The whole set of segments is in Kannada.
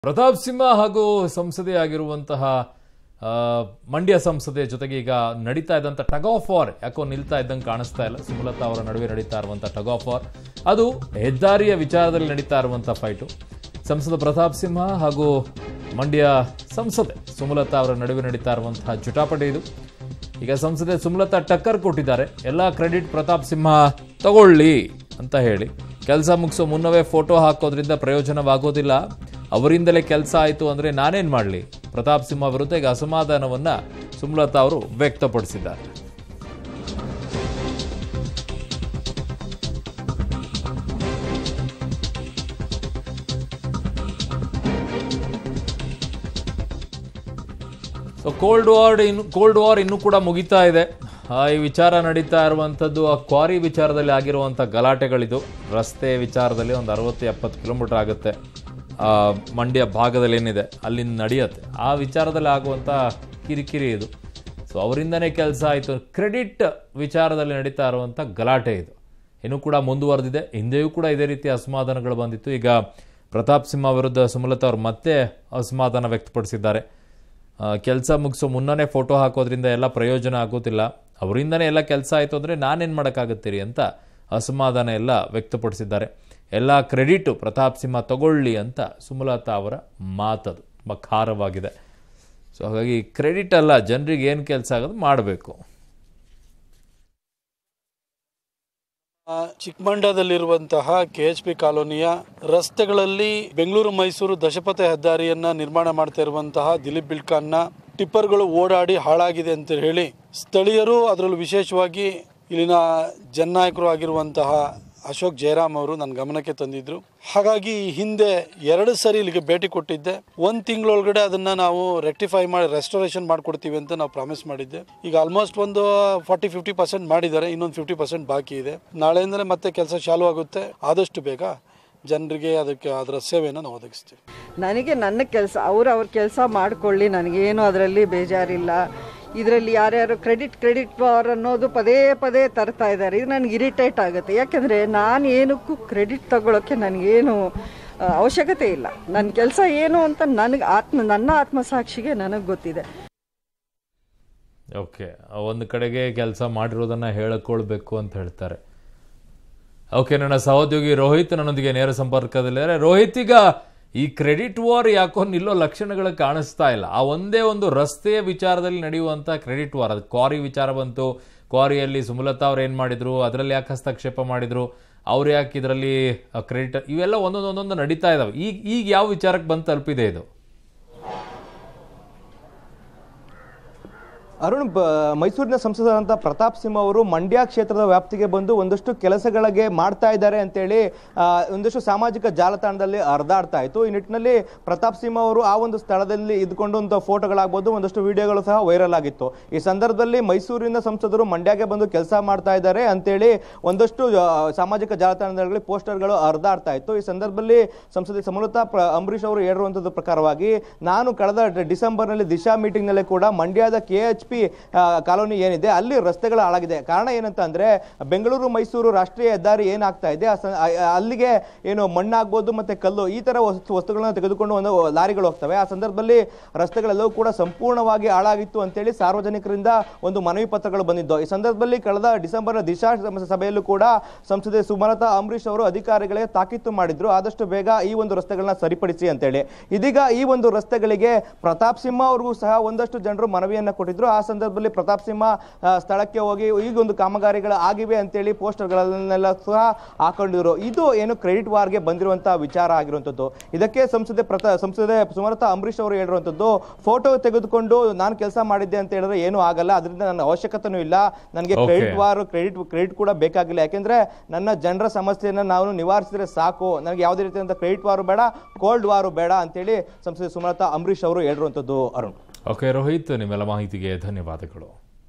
ಪ್ರತಾಪ್ ಸಿಂಹ ಹಾಗೂ ಸಂಸದೆ ಆಗಿರುವಂತಹ ಆ, ಮಂಡ್ಯ ಸಂಸದೆ ಜೊತೆಗೆ ಈಗ ನಡೀತಾ ಇದ್ದಂಥ ಟಗ್ ಆಫ್ ವಾರ್ ಯಾಕೋ ನಿಲ್ತಾ ಇದ್ದಂಗೆ ಕಾಣಿಸ್ತಾ ಇಲ್ಲ ಸುಮಲತಾ ಅವರ ನಡುವೆ ನಡೀತಾ ಇರುವಂಥ ಟಗ್ ಆಫ್ ವಾರ್ ಅದು ಹೆದ್ದಾರಿಯ ವಿಚಾರದಲ್ಲಿ ನಡೀತಾ ಇರುವಂಥ ಫೈಟು ಸಂಸದ ಪ್ರತಾಪ್ ಸಿಂಹ ಹಾಗೂ ಮಂಡ್ಯ ಸಂಸದೆ ಸುಮಲತಾ ಅವರ ನಡುವೆ ನಡೀತಾ ಇರುವಂತಹ ಜುಟಾಪಟಿ ಇದು ಈಗ ಸಂಸದೆ ಸುಮಲತಾ ಟಕ್ಕರ್ ಕೊಟ್ಟಿದ್ದಾರೆ ಎಲ್ಲ ಕ್ರೆಡಿಟ್ ಪ್ರತಾಪ್ ಸಿಂಹ ತಗೊಳ್ಳಿ ಅಂತ ಹೇಳಿ ಕೆಲಸ ಮುಗಿಸೋ ಮುನ್ನವೇ ಫೋಟೋ ಹಾಕೋದ್ರಿಂದ ಪ್ರಯೋಜನವಾಗೋದಿಲ್ಲ ಅವರಿಂದಲೇ ಕೆಲಸ ಆಯಿತು ಅಂದರೆ ನಾನೇನು ಮಾಡಲಿ ಪ್ರತಾಪ್ ಸಿಂಹ ವಿರುದ್ಧ ಈಗ ಅಸಮಾಧಾನವನ್ನ ಸುಮಲತಾ ಅವರು ವ್ಯಕ್ತಪಡಿಸಿದ್ದಾರೆ ಸೊ ಕೋಲ್ಡ್ ವಾರ್ ಇನ್ನು ಕೋಲ್ಡ್ ವಾರ್ ಇನ್ನೂ ಕೂಡ ಮುಗಿತಾ ಇದೆ ಆ, ಈ ವಿಚಾರ ನಡೀತಾ ಇರುವಂಥದ್ದು ಆ ಕ್ವಾರಿ ವಿಚಾರದಲ್ಲಿ ಆಗಿರುವಂಥ ಗಲಾಟೆಗಳಿದು ರಸ್ತೆ ವಿಚಾರದಲ್ಲಿ ಒಂದು ಅರವತ್ತು ಎಪ್ಪತ್ತು ಕಿಲೋಮೀಟರ್ ಆಗುತ್ತೆ ಆ, ಮಂಡ್ಯ ಭಾಗದಲ್ಲಿ ಏನಿದೆ ಅಲ್ಲಿಂದ ನಡೆಯುತ್ತೆ ಆ ವಿಚಾರದಲ್ಲಿ ಆಗುವಂಥ ಕಿರಿಕಿರಿ ಇದು ಸೊ ಅವರಿಂದನೇ ಕೆಲಸ ಆಯಿತು ಕ್ರೆಡಿಟ್ ವಿಚಾರದಲ್ಲಿ ನಡೀತಾ ಇರುವಂಥ ಗಲಾಟೆ ಇದು ಇನ್ನೂ ಕೂಡ ಮುಂದುವರೆದಿದೆ ಹಿಂದೆಯೂ ಕೂಡ ಇದೇ ರೀತಿ ಅಸಮಾಧಾನಗಳು ಬಂದಿತ್ತು ಈಗ ಪ್ರತಾಪ್ ಸಿಂಹ ವಿರುದ್ಧ ಸುಮಲತಾ ಅವರು ಮತ್ತೆ ಅಸಮಾಧಾನ ವ್ಯಕ್ತಪಡಿಸಿದ್ದಾರೆ ಕೆಲಸ ಮುಗಿಸೋ ಮುನ್ನನೇ ಫೋಟೋ ಹಾಕೋದ್ರಿಂದ ಎಲ್ಲ ಪ್ರಯೋಜನ ಆಗೋದಿಲ್ಲ ಅವರಿಂದನೇ ಎಲ್ಲ ಕೆಲಸ ಆಯಿತು ಅಂದರೆ ನಾನೇನು ಮಾಡೋಕ್ಕಾಗತ್ತೀರಿ ಅಂತ ಅಸಮಾಧಾನ ಎಲ್ಲ ವ್ಯಕ್ತಪಡಿಸಿದ್ದಾರೆ ಎಲ್ಲ ಕ್ರೆಡಿಟು ಪ್ರತಾಪ್ ಸಿಂಹ ತಗೊಳ್ಳಿ ಅಂತ ಸುಮಲತಾ ಅವರ ಮಾತದು ತುಂಬ ಖಾರವಾಗಿದೆ ಸೊ ಹಾಗಾಗಿ ಕ್ರೆಡಿಟ್ ಅಲ್ಲ ಜನರಿಗೆ ಏನು ಕೆಲಸ ಆಗೋದು ಮಾಡಬೇಕು ಆ, ಚಿಕ್ಕಮಂಡ್ಯದಲ್ಲಿರುವಂತಹ ಕೆ ಎಚ್ ಪಿ ಕಾಲೋನಿಯ ರಸ್ತೆಗಳಲ್ಲಿ ಬೆಂಗಳೂರು ಮೈಸೂರು ದಶಪಥ ಹೆದ್ದಾರಿಯನ್ನ ನಿರ್ಮಾಣ ಮಾಡ್ತಾ ಇರುವಂತಹ ದಿಲೀಪ್ ಬಿಲ್ಕಾನ್ನ ಟಿಪ್ಪರ್ಗಳು ಓಡಾಡಿ ಹಾಳಾಗಿದೆ ಅಂತ ಹೇಳಿ ಸ್ಥಳೀಯರು ಅದರಲ್ಲೂ ವಿಶೇಷವಾಗಿ ಇಲ್ಲಿನ ಜನನಾಯಕರು ಆಗಿರುವಂತಹ ಅಶೋಕ್ ಜಯರಾಮ್ ಅವರು ನನ್ನ ಗಮನಕ್ಕೆ ತಂದಿದ್ರು ಹಾಗಾಗಿ ಈ ಹಿಂದೆ ಎರಡು ಸರಿ ಇಲ್ಲಿಗೆ ಭೇಟಿ ಕೊಟ್ಟಿದ್ದೆ ಒಂದು ತಿಂಗಳೊಳಗಡೆ ಅದನ್ನ ನಾವು ರೆಕ್ಟಿಫೈ ಮಾಡಿ ರೆಸ್ಟೋರೇಷನ್ ಮಾಡಿಕೊಡ್ತೀವಿ ಅಂತ ನಾವು ಪ್ರಾಮಿಸ್ ಮಾಡಿದ್ದೆ ಈಗ ಆಲ್ಮೋಸ್ಟ್ ಒಂದು ಫಾರ್ಟಿ ಫಿಫ್ಟಿ ಪರ್ಸೆಂಟ್ ಮಾಡಿದ್ದಾರೆ ಇನ್ನೊಂದು ಫಿಫ್ಟಿ ಪರ್ಸೆಂಟ್ ಬಾಕಿ ಇದೆ ನಾಳೆಯಿಂದಲೇ ಮತ್ತೆ ಕೆಲಸ ಚಾಲೂ ಆಗುತ್ತೆ ಆದಷ್ಟು ಬೇಗ ಜನರಿಗೆ ಅದಕ್ಕೆ ಅದರ ಸೇವೆಯನ್ನು ನಾವು ಒದಗಿಸ್ತೀವಿ ನನಗೆ ನನ್ನ ಕೆಲಸ ಅವ್ರು ಅವ್ರ ಕೆಲಸ ಮಾಡಿಕೊಳ್ಳಿ ನನಗೇನು ಅದರಲ್ಲಿ ಬೇಜಾರಿಲ್ಲ ಇದರಲ್ಲಿ ಯಾರ್ಯಾರು ಕ್ರೆಡಿಟ್ ಕ್ರೆಡಿಟ್ ಪವರ್ ಅನ್ನೋದು ಪದೇ ಪದೇ ತರ್ತಾ ಇದ್ದಾರೆ ಇದು ನನಗೆ ಇರಿಟೇಟ್ ಆಗುತ್ತೆ ಯಾಕೆಂದರೆ ನಾನು ಏನಕ್ಕೂ ಕ್ರೆಡಿಟ್ ತಗೊಳ್ಳೋಕ್ಕೆ ನನಗೇನು ಆ, ಅವಶ್ಯಕತೆ ಇಲ್ಲ ನನ್ನ ಕೆಲಸ ಏನು ಅಂತ ನನಗೆ ಆತ್ಮ ನನ್ನ ಆತ್ಮಸಾಕ್ಷಿಗೆ ನನಗೆ ಗೊತ್ತಿದೆ ಓಕೆ ಒಂದು ಕಡೆಗೆ ಕೆಲಸ ಮಾಡಿರೋದನ್ನ ಹೇಳಿಕೊಳ್ಬೇಕು ಅಂತ ಹೇಳ್ತಾರೆ ಓಕೆ ನನ್ನ ಸಹೋದ್ಯೋಗಿ ರೋಹಿತ್ ನನ್ನೊಂದಿಗೆ ನೇರ ಸಂಪರ್ಕದಲ್ಲಿದ್ದಾರೆ ರೋಹಿತ್ ಈಗ ಈ ಕ್ರೆಡಿಟ್ ವಾರ್ ಯಾಕೋ ನಿಲ್ಲೋ ಲಕ್ಷಣಗಳು ಕಾಣಿಸ್ತಾ ಇಲ್ಲ ಆ ಒಂದೇ ಒಂದು ರಸ್ತೆಯ ವಿಚಾರದಲ್ಲಿ ನಡೆಯುವಂತ ಕ್ರೆಡಿಟ್ ವಾರ್ ಅದು ಕ್ವಾರಿ ವಿಚಾರ ಬಂತು ಕ್ವಾರಿಯಲ್ಲಿ ಸುಮಲತಾ ಅವ್ರು ಏನ್ ಮಾಡಿದ್ರು ಅದರಲ್ಲಿ ಯಾಕೆ ಹಸ್ತಕ್ಷೇಪ ಮಾಡಿದ್ರು ಅವ್ರು ಯಾಕೆ ಇದರಲ್ಲಿ ಕ್ರೆಡಿಟ್ ಇವೆಲ್ಲ ಒಂದೊಂದು ಒಂದೊಂದು ನಡೀತಾ ಇದಾವೆ ಈಗ ಈಗ ಯಾವ ವಿಚಾರಕ್ಕೆ ಬಂದು ತಲುಪಿದೆ ಇದು ಅರುಣ್ ಬ- ಮೈಸೂರಿನ ಸಂಸದರಾದಂಥ ಪ್ರತಾಪ್ ಸಿಂಹ ಅವರು ಮಂಡ್ಯ ಕ್ಷೇತ್ರದ ವ್ಯಾಪ್ತಿಗೆ ಬಂದು ಒಂದಷ್ಟು ಕೆಲಸಗಳಿಗೆ ಮಾಡ್ತಾ ಇದ್ದಾರೆ ಅಂತೇಳಿ ಆ, ಒಂದಷ್ಟು ಸಾಮಾಜಿಕ ಜಾಲತಾಣದಲ್ಲಿ ಹರಿದಾಡ್ತಾ ಇತ್ತು ಈ ನಿಟ್ಟಿನಲ್ಲಿ ಪ್ರತಾಪ್ ಸಿಂಹ ಅವರು ಆ ಒಂದು ಸ್ಥಳದಲ್ಲಿ ಇದ್ಕೊಂಡು ಒಂದು ಫೋಟೋಗಳಾಗ್ಬೋದು ಒಂದಷ್ಟು ವಿಡಿಯೋಗಳು ಸಹ ವೈರಲ್ ಆಗಿತ್ತು ಈ ಸಂದರ್ಭದಲ್ಲಿ ಮೈಸೂರಿನ ಸಂಸದರು ಮಂಡ್ಯಗೆ ಬಂದು ಕೆಲಸ ಮಾಡ್ತಾ ಇದ್ದಾರೆ ಅಂತೇಳಿ ಒಂದಷ್ಟು ಆ, ಸಾಮಾಜಿಕ ಜಾಲತಾಣದಲ್ಲಿ ಪೋಸ್ಟರ್ಗಳು ಹರಿದಾಡ್ತಾ ಇತ್ತು ಈ ಸಂದರ್ಭದಲ್ಲಿ ಸಂಸದೆ ಸಮಲತಾ ಪ್ರ ಅಂಬರೀಷ್ ಅವರು ಹೇಳಿರುವಂಥದ್ದು ಪ್ರಕಾರವಾಗಿ ನಾನು ಕಳೆದ ಡ- ಡಿಸೆಂಬರ್ನಲ್ಲಿ ದಿಶಾ ಮೀಟಿಂಗ್ನಲ್ಲಿ ಕೂಡ ಮಂಡ್ಯದ ಕೆ ಎಚ್ ಪಿ ಕಾಲೋನಿ ಏನಿದೆ ಅಲ್ಲಿ ರಸ್ತೆಗಳು ಹಾಳಾಗಿದೆ ಕಾರಣ ಏನಂತ ಅಂದ್ರೆ ಬೆಂಗಳೂರು ಮೈಸೂರು ರಾಷ್ಟ್ರೀಯ ಹೆದ್ದಾರಿ ಏನಾಗ್ತಾ ಇದೆ ಆ ಸ- ಆ- ಆ- ಅಲ್ಲಿಗೆ ಏನು ಮಣ್ಣಾಗ್ಬೋದು ಮತ್ತೆ ಕಲ್ಲು ಈ ತರ ವಸ್ತು ವಸ್ತುಗಳನ್ನ ತೆಗೆದುಕೊಂಡು ಒಂದು ಲಾರಿಗಳು ಹೋಗ್ತವೆ ಆ ಸಂದರ್ಭದಲ್ಲಿ ರಸ್ತೆಗಳೆಲ್ಲವೂ ಕೂಡ ಸಂಪೂರ್ಣವಾಗಿ ಹಾಳಾಗಿತ್ತು ಅಂತೇಳಿ ಸಾರ್ವಜನಿಕರಿಂದ ಒಂದು ಮನವಿ ಪತ್ರಗಳು ಬಂದಿದ್ದು ಈ ಸಂದರ್ಭದಲ್ಲಿ ಕಳೆದ ಡಿಸೆಂಬರ್ ದಿಶಾ ಸಮ- ಸಭೆಯಲ್ಲೂ ಕೂಡ ಸಂಸದೆ ಸುಮಲತಾ ಅಂಬರೀಷ್ ಅವರು ಅಧಿಕಾರಿಗಳಿಗೆ ತಾಕೀತು ಮಾಡಿದ್ರು ಆದಷ್ಟು ಬೇಗ ಈ ಒಂದು ರಸ್ತೆಗಳನ್ನ ಸರಿಪಡಿಸಿ ಅಂತೇಳಿ ಇದೀಗ ಈ ಒಂದು ರಸ್ತೆಗಳಿಗೆ ಪ್ರತಾಪ್ ಸಿಂಹ ಅವ್ರಿಗೂ ಸಹ ಒಂದಷ್ಟು ಜನರು ಮನವಿಯನ್ನ ಕೊಟ್ಟಿದ್ರು ಆ ಸಂದರ್ಭದಲ್ಲಿ ಪ್ರತಾಪ್ ಸಿಂಹ ಆ, ಸ್ಥಳಕ್ಕೆ ಹೋಗಿ ಈಗ ಒಂದು ಕಾಮಗಾರಿಗಳು ಆಗಿವೆ ಅಂತೇಳಿ ಪೋಸ್ಟರ್ಗಳನ್ನೆಲ್ಲ ಸಹ ಹಾಕೊಂಡಿದ್ರು ಇದು ಏನು ಕ್ರೆಡಿಟ್ ವಾರ್ಗೆ ಬಂದಿರುವಂತಹ ವಿಚಾರ ಆಗಿರುವಂತದ್ದು ಇದಕ್ಕೆ ಸಂಸದೆ ಪ್ರತಾ ಸಂಸದೆ ಸುಮಲತಾ ಅಂಬರೀಷ್ ಅವರು ಹೇಳಿರುವಂತದ್ದು ಫೋಟೋ ತೆಗೆದುಕೊಂಡು ನಾನು ಕೆಲಸ ಮಾಡಿದ್ದೆ ಅಂತ ಹೇಳಿದ್ರೆ ಏನು ಆಗಲ್ಲ ಅದರಿಂದ ನನ್ನ ಅವಶ್ಯಕತೆನೂ ಇಲ್ಲ ನನಗೆ Okay. Credit war credit credit ಕೂಡ ಬೇಕಾಗಿಲ್ಲ ಯಾಕೆಂದ್ರೆ ನನ್ನ ಜನರ ಸಮಸ್ಯೆಯನ್ನ ನಾವು ನಿವಾರಿಸಿದ್ರೆ ಸಾಕು ನನಗೆ ಯಾವುದೇ ರೀತಿಯಾದಂಥ ಕ್ರೆಡಿಟ್ ವಾರು ಬೇಡ ಕೋಲ್ಡ್ ವಾರು ಬೇಡ ಅಂತೇಳಿ ಸಂಸದೆ ಸುಮಲತಾ ಅಂಬರೀಷ್ ಅವರು ಹೇಳಿರುವಂತದ್ದು ಅರುಣ್ ಓಕೆ ರೋಹಿತ್ ನಿಮ್ಮೆಲ್ಲ ಮಾಹಿತಿಗೆ ಧನ್ಯವಾದಗಳು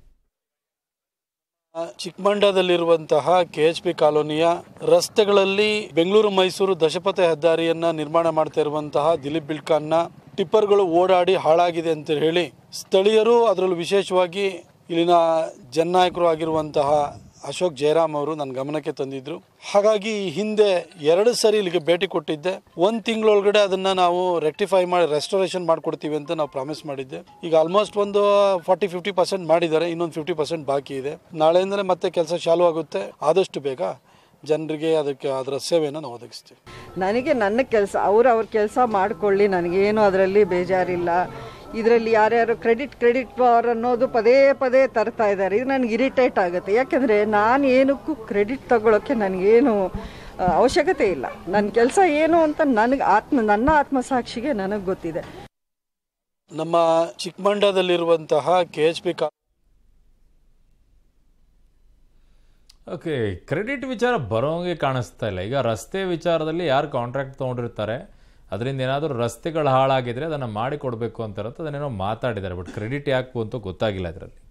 ಆ, ಚಿಕ್ಕಮಂಡ್ಯದಲ್ಲಿರುವಂತಹ ಕೆ ಎಚ್ ಪಿ ಕಾಲೋನಿಯ ರಸ್ತೆಗಳಲ್ಲಿ ಬೆಂಗಳೂರು ಮೈಸೂರು ದಶಪಥ ಹೆದ್ದಾರಿಯನ್ನ ನಿರ್ಮಾಣ ಮಾಡ್ತಾ ಇರುವಂತಹ ದಿಲೀಪ್ ಬಿಲ್ಕಾನ್ನ ಟಿಪ್ಪರ್ಗಳು ಓಡಾಡಿ ಹಾಳಾಗಿದೆ ಅಂತ ಹೇಳಿ ಸ್ಥಳೀಯರು ಅದರಲ್ಲೂ ವಿಶೇಷವಾಗಿ ಇಲ್ಲಿನ ಜನನಾಯಕರು ಆಗಿರುವಂತಹ ಅಶೋಕ್ ಜಯರಾಮ್ ಅವರು ನನ್ನ ಗಮನಕ್ಕೆ ತಂದಿದ್ರು ಹಾಗಾಗಿ ಹಿಂದೆ ಎರಡು ಸರಿ ಇಲ್ಲಿಗೆ ಭೇಟಿ ಕೊಟ್ಟಿದ್ದೆ ಒಂದು ತಿಂಗಳೊಳಗಡೆ ಅದನ್ನು ನಾವು ರೆಕ್ಟಿಫೈ ಮಾಡಿ ರೆಸ್ಟೋರೇಷನ್ ಮಾಡಿಕೊಡ್ತೀವಿ ಅಂತ ನಾವು ಪ್ರಾಮಿಸ್ ಮಾಡಿದ್ದೆ ಈಗ ಆಲ್ಮೋಸ್ಟ್ ಒಂದು ಫಾರ್ಟಿ ಫಿಫ್ಟಿ ಪರ್ಸೆಂಟ್ ಮಾಡಿದ್ದಾರೆ ಇನ್ನೊಂದು ಫಿಫ್ಟಿ ಪರ್ಸೆಂಟ್ ಬಾಕಿ ಇದೆ ನಾಳೆಯಿಂದಲೇ ಮತ್ತೆ ಕೆಲಸ ಚಾಲೂ ಆಗುತ್ತೆ ಆದಷ್ಟು ಬೇಗ ಜನರಿಗೆ ಅದಕ್ಕೆ ಅದರ ಸೇವೆಯನ್ನು ನಾವು ಒದಗಿಸ್ತೀವಿ ನನಗೆ ನನ್ನ ಕೆಲಸ ಅವ್ರು ಅವ್ರ ಕೆಲಸ ಮಾಡಿಕೊಳ್ಳಿ ನನಗೇನು ಅದರಲ್ಲಿ ಬೇಜಾರಿಲ್ಲ ಇದರಲ್ಲಿ ಯಾರ್ಯಾರು ಕ್ರೆಡಿಟ್ ಕ್ರೆಡಿಟ್ ಪವರ್ ಅನ್ನೋದು ಪದೇ ಪದೇ ತರ್ತಾ ಇದ್ದಾರೆ ಇದು ನನಗೆ ಇರಿಟೇಟ್ ಆಗುತ್ತೆ ಯಾಕೆಂದರೆ ನಾನು ಏನಕ್ಕೂ ಕ್ರೆಡಿಟ್ ತಗೊಳ್ಳೋಕ್ಕೆ ನನಗೇನು ಆ, ಅವಶ್ಯಕತೆ ಇಲ್ಲ ನನ್ನ ಕೆಲಸ ಏನು ಅಂತ ನನಗೆ ಆತ್ಮ ನನ್ನ ಆತ್ಮಸಾಕ್ಷಿಗೆ ನನಗೆ ಗೊತ್ತಿದೆ ನಮ್ಮ ಚಿಕ್ಕಮಂಡ್ಯದಲ್ಲಿರುವಂತಹ ಕೆ ಎಚ್ ಪಿ ಕಾ ಓಕೆ ಕ್ರೆಡಿಟ್ ವಿಚಾರ ಬರೋಂಗೆ ಕಾಣಿಸ್ತಾ ಇಲ್ಲ ಈಗ ರಸ್ತೆ ವಿಚಾರದಲ್ಲಿ ಯಾರು ಕಾಂಟ್ರಾಕ್ಟ್ ತೊಗೊಂಡಿರ್ತಾರೆ ಅದರಿಂದ ಏನಾದರೂ ರಸ್ತೆಗಳು ಹಾಳಾಗಿದ್ರೆ ಅದನ್ನು ಮಾಡಿಕೊಡ್ಬೇಕು ಅಂತ ಇರುತ್ತೆ ಅದನ್ನೇನೋ ಮಾತಾಡಿದ್ದಾರೆ ಬಟ್ ಕ್ರೆಡಿಟ್ ಯಾಕು ಅಂತ ಗೊತ್ತಾಗಿಲ್ಲ ಅದರಲ್ಲಿ